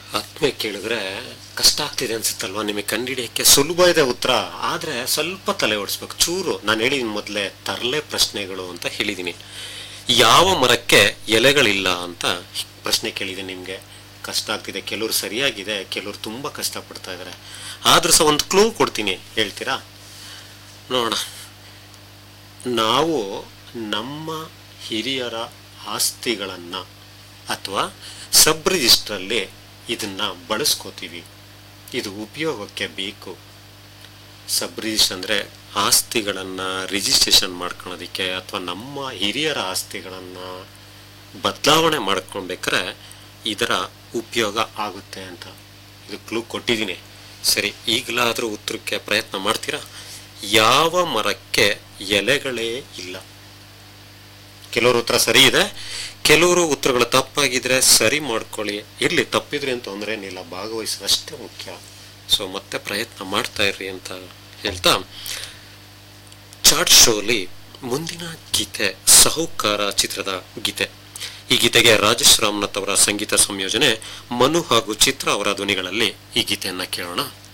ಆತ್ಮೀಯ ಕೇಳಿದ್ರೆ ಕಷ್ಟ ಆಗ್ತಿದೆ ಅನ್ಸುತ್ತಲ್ವಾ ನಿಮಗೆ ಕಂಡಿಡಿಯಕ್ಕೆ ಸುಲಭ ಇದೆ ಉತ್ತರ ಆದ್ರೆ ಸ್ವಲ್ಪ ತಲೆ ಓಡಿಸ್ಬೇಕು ಚೂರು ನಾನು ಹೇಳಿದೀನಿ ಮೊದಲೇ ತರಲೆ ಪ್ರಶ್ನೆಗಳು ಅಂತ ಹೇಳಿದೀನಿ ಯಾವ ಮರಕ್ಕೆ ಎಲೆಗಳಿಲ್ಲ ಅಂತ ಪ್ರಶ್ನೆ ಕೇಳಿದೆ ನಿಮಗೆ ಕಷ್ಟ ಆಗ್ತಿದೆ ಕೆಲವರು ಸರಿಯಾಗಿದೆ ಕೆಲವರು ತುಂಬಾ ಕಷ್ಟಪಡ್ತಾ ಇದ್ದಾರೆ ಆದ್ರೂ ಸಹ ಒಂದು ಕ್ಲೂ ಕೊಡ್ತೀನಿ ಹೇಳ್ತೀರಾ ನೋಡೋಣ ನಾವು ನಮ್ಮ ಹಿರಿಯರ ಆಸ್ತಿಗಳನ್ನ ಅಥವಾ ಸಬ್ ರಿಜಿಸ್ಟ್ರಲ್ಲಿ ಇದನ್ನ ಬಳಸ್ಕೋತೀವಿ ಇದು ಉಪಯೋಗಕ್ಕೆ ಬೇಕು ಸಬ್ ರಿಜಿಸ್ಟರ್ ಅಂದರೆ ಆಸ್ತಿಗಳನ್ನು ರಿಜಿಸ್ಟ್ರೇಷನ್ ಮಾಡ್ಕೊಳೋದಕ್ಕೆ ಅಥವಾ ನಮ್ಮ ಹಿರಿಯರ ಆಸ್ತಿಗಳನ್ನು ಬದಲಾವಣೆ ಮಾಡ್ಕೊಳ್ಬೇಕಾದ್ರೆ ಇದರ ಉಪಯೋಗ ಆಗುತ್ತೆ ಅಂತ ಇದು ಕ್ಲೂ ಕೊಟ್ಟಿದ್ದೀನಿ ಸರಿ ಈಗಲಾದರೂ ಉತ್ತರಕ್ಕೆ ಪ್ರಯತ್ನ ಮಾಡ್ತೀರಾ ಯಾವ ಮರಕ್ಕೆ ಎಲೆಗಳೇ ಇಲ್ಲ ಕೆಲವರು ಉತ್ತರ ಸರಿ ಇದೆ ಕೆಲವರು ಉತ್ತರಗಳು ತಪ್ಪಾಗಿದ್ರೆ ಸರಿ ಮಾಡ್ಕೊಳ್ಳಿ ಇರ್ಲಿ ತಪ್ಪಿದ್ರೆ ಅಂತ ತೊಂದರೆ ಏನಿಲ್ಲ ಭಾಗವಹಿಸೋದಷ್ಟೇ ಮುಖ್ಯ ಸೊ ಮತ್ತೆ ಪ್ರಯತ್ನ ಮಾಡ್ತಾ ಇರ್ರಿ ಅಂತ ಹೇಳ್ತಾ ಚಾಟ್ ಶೋಲಿ ಮುಂದಿನ ಗೀತೆ ಸಾಹುಕಾರ ಚಿತ್ರದ ಗೀತೆ ಈ ಗೀತೆಗೆ ರಾಜೇಶ್ ರಾಮನಾಥ್ ಅವರ ಸಂಗೀತ ಸಂಯೋಜನೆ ಮನು ಹಾಗೂ ಚಿತ್ರ ಅವರ ಧ್ವನಿಗಳಲ್ಲಿ ಈ ಗೀತೆಯನ್ನ ಕೇಳೋಣ